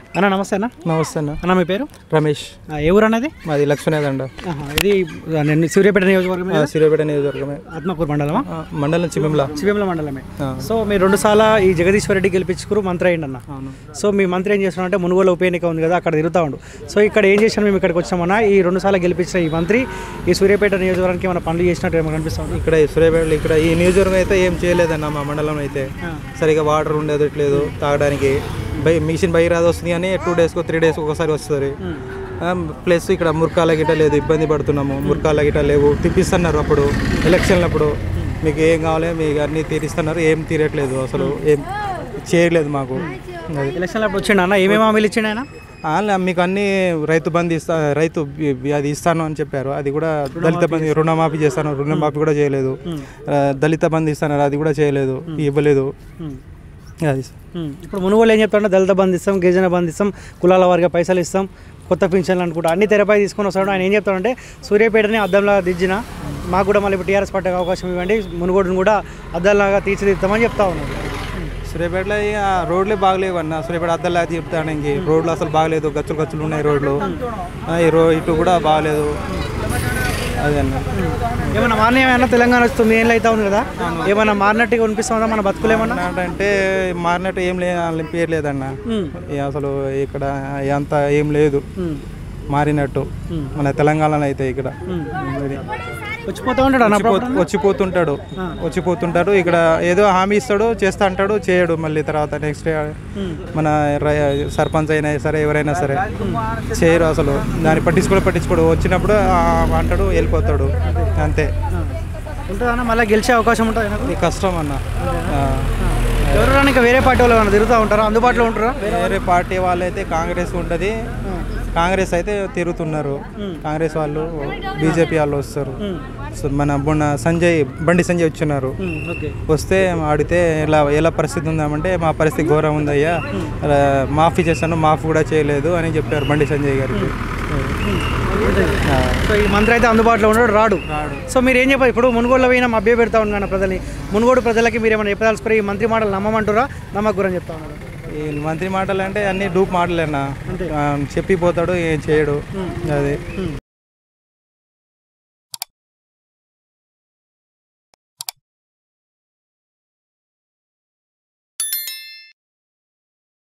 అన్న నమస్తే అన్న నమస్తే అన్న అన్న మీ పేరు రమేష్ ఆ, ఏ ఊరు అన్నది మాది లక్ష్మీనాథండ ఆహా, ఇది నేను సూర్యాపేట నియోజకవర్గం మీద సూర్యాపేట నియోజకవర్గమే ఆత్మకూరు మండలమా ఆ, మండలం చిమ్మింల శివేముల మండలమే ఆ. సో మీరు రెండు సార్లు ఈ జగదీశ్వర్ రెడ్డి గెలిపించుకురు మంత్రి అయ్యండి అన్న అవును సో మీ మంత్రి ఏం చేస్తున్నాడు అంటే మునుగోలు ఉప ఎన్నిక ఉంది కదా అక్కడ తిరుగుతా ఉండు సో ఇక్కడ ఏం చేసాను మేము ఇక్కడికి వచ్చామన్నా ఈ రెండు సార్లు గెలిపించిన ఈ మంత్రి ఈ సూర్యాపేట నియోజకవర్గానికి ఏమైనా పనులు చేసినట్టు ఏమైనా కనిపిస్తా ఉంది ఇక్కడ ఈ సూర్యాపేట ఇక్కడ ఈ నియోజకవర్గం అయితే ఏం చేయలేదన్న మా మండలం అయితే సరిగా వాటర్ ఉండేదట్లేదు తాగడానికి బై మిషన్ బై రాదు వస్తుంది కానీ టూ డేస్కి త్రీ డేస్కి ఒకసారి వస్తుంది ప్లస్ ఇక్కడ మురకాల గిట్ట లేదు ఇబ్బంది పడుతున్నాము మురకాల గిట్ట లేవు తిప్పిస్తున్నారు అప్పుడు ఎలక్షన్లప్పుడు మీకు ఏం కావాలి మీకు అన్నీ తీరిస్తున్నారు ఏం తీరట్లేదు అసలు ఏం చేయలేదు మాకు అది ఎలక్షన్లో అప్పుడు వచ్చిండు అన్న ఏమేమి హామీలు ఇచ్చిండు ఆయన ఆ, మీకు అన్ని రైతు బంధు ఇస్తా రైతు బి- బి- అది ఇస్తాను అని చెప్పారు అది కూడా దళిత బంధు రుణమాఫీ చేస్తాను రుణమాఫీ కూడా చేయలేదు ఆ, దళిత బంధు ఇస్తాను అది కూడా చేయలేదు ఇవ్వలేదు ఉమ్. అది ఉమ్. ఇప్పుడు మునుగోలు ఏం చెప్తాడంటే దళిత బంధు ఇస్తాం గిరిజన బంధు ఇస్తాం కులాల వారిగా పైసలు ఇస్తాం కొత్త పింఛన్లు అనుకుంటా అన్ని తెరపై తీసుకొని వస్తాడు ఆయన ఏం చెప్తాడంటే సూర్యాపేటని అద్దంలా దిద్దిన మాకు కూడా మళ్ళీ ఇప్పుడు టీఆర్ఎస్ పార్టీకి అవకాశం ఇవ్వండి మునుగోడును కూడా అద్దంలాగా తీర్చిదిద్దామని చెప్తా ఉన్నాడు సూర్యాపేటలో ఇక రోడ్లే బాగలేవు అన్న సూర్యాపేట అద్దలా చెప్తాను ఇంక రోడ్లు అసలు బాగలేదు గచ్చులు గచ్చులు ఉన్నాయి రోడ్లు ఆ, ఈ రో ఇటు కూడా బాగలేదు అదే అన్న ఏమన్నా మారిన ఏమన్నా తెలంగాణ వస్తుంది తొమ్మిది ఏళ్ళు అవుతా ఉంది కదా ఏమన్నా మారినట్టుగా అనిపిస్తుందా మన బతుకులేమన్నా అంటే మారినట్టు ఏం లేదు పేరు లేదన్న ఉమ్. ఇక అసలు ఇక్కడ అంత ఏం లేదు ఉమ్. మారినట్టు మన తెలంగాణలో అయితే ఇక్కడ ఇది. వచ్చిపోతూ ఉంటాడు అన్న వచ్చిపో- వచ్చిపోతుంటాడు వచ్చిపోతుంటాడు ఇక్కడ ఏదో హామీ ఇస్తాడు చేస్తా అంటాడు చేయడు మళ్ళీ తర్వాత నెక్స్ట్ మన రై- సర్పంచ్ అయినా సరే ఎవరైనా సరే చేయరు అసలు దాన్ని పట్టించుకోడు పట్టించుకోడు వచ్చినప్పుడు ఆ అంటాడు వెళ్ళిపోతాడు అంతే ఉంటుందన్న మళ్ళీ గెలిచే అవకాశం ఉంటుంది ఆయనకు ఇది కష్టం అన్న ఆ. ఎవరైనా ఇంకా వేరే పార్టీ వాళ్ళు ఏమైనా తిరుగుతూ ఉంటారా అందుబాటులో ఉంటారా వేరే పార్టీ వాళ్ళైతే కాంగ్రెస్ ఉంటుంది కాంగ్రెస్ అయితే తిరుగుతున్నారు కాంగ్రెస్ వాళ్ళు బీజేపీ వాళ్ళు వస్తారు సో మన మొన్న సంజయ్ బండి సంజయ్ వచ్చినారు ఓకే వస్తే అడిగితే ఇలా ఎలా పరిస్థితి ఉందామంటే మా పరిస్థితి ఘోరం ఉందయ్యా అలా మాఫీ చేశాను మాఫీ కూడా చేయలేదు అని చెప్పారు బండి సంజయ్ గారికి ఆ. సో ఈ మంత్రి అయితే అందుబాటులో ఉన్నాడు రాడు సో మీరు ఏం చెప్పారు ఇప్పుడు మునుగోడులో పోయినా మభ్య పెడతా ఉన్నాను ప్రజల్ని మునుగోడు ప్రజలకి మీరు ఏమైనా చెప్పదలుచుకుని ఈ మంత్రి మాటలు నమ్మమంటారా నమ్మకూరని చెప్తా ఉన్నారు ఈ మంత్రి మాటలు అంటే అన్ని డూప్ మాటలేనా ఆ, చెప్పిపోతాడు ఏం చేయడు అది